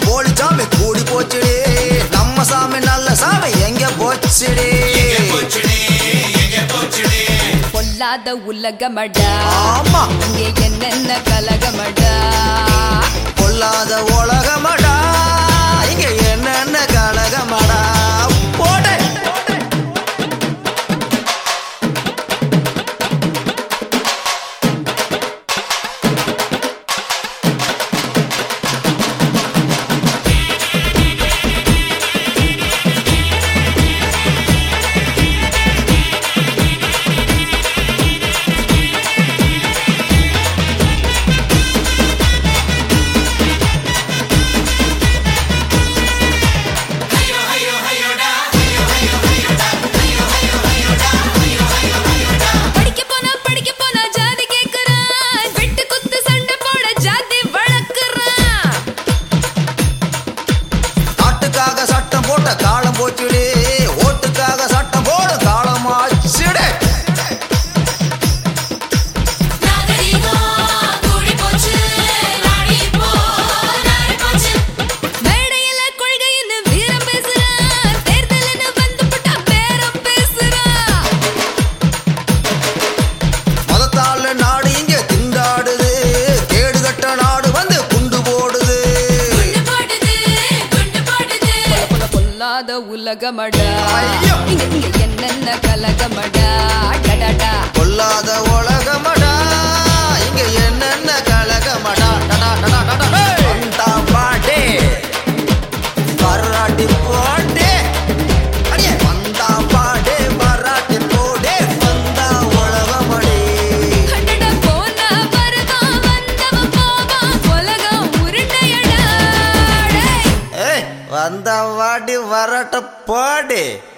போலி சாமி கூடி போச்சுடி நம்ம சாமி நல்ல சாமி எங்க போச்சுடி பொல்லாத உலகமடா ஆமா இங்கே என்னென்ன கலகமடா பொல்லாத உலகமடா இங்க என்னென்ன கலகமடா போடு படிக்க போனா படிக்க போனா ஜாதி கேக்குறான் வெட்டு குத்து சண்டை போட ஜாதி வளர்க்குறான் நாட்டுக்காக சட்டம் போட்ட காலம் போச்சுடி ஓட்டுக்காக சட்டம் போட காலம் ஆச்சுடே மேடையில கொள்கைன்னு வீரம் பேசுறான் தேர்தல்னு வந்து புட்டா பேரம் பேசுறான் மதத்தால நாடு இங்க திண்டாடுது கேடு கட்ட நாடு வந்து குண்டு போடுது பொல பொல பொல்லாத உலகமடா ஐயோ! இங்க இங்க என்னென்ன கலகமடா டடடா பொல்லாத உலகமடா இங்க என்னென்ன கலகமடா டடா, டடா, டடா, டேய். வந்தா பாட்டே வர்றாட்டி போட்டே அடியே வந்தா பாட்டே வர்றாட்டி போடே வந்தா உலகமடே அடடா போனா வருவான் வந்தவன் போவான் உலகம் உருண்டையடா டேய் ஏய் வந்தா வாடி வரட்ட போடு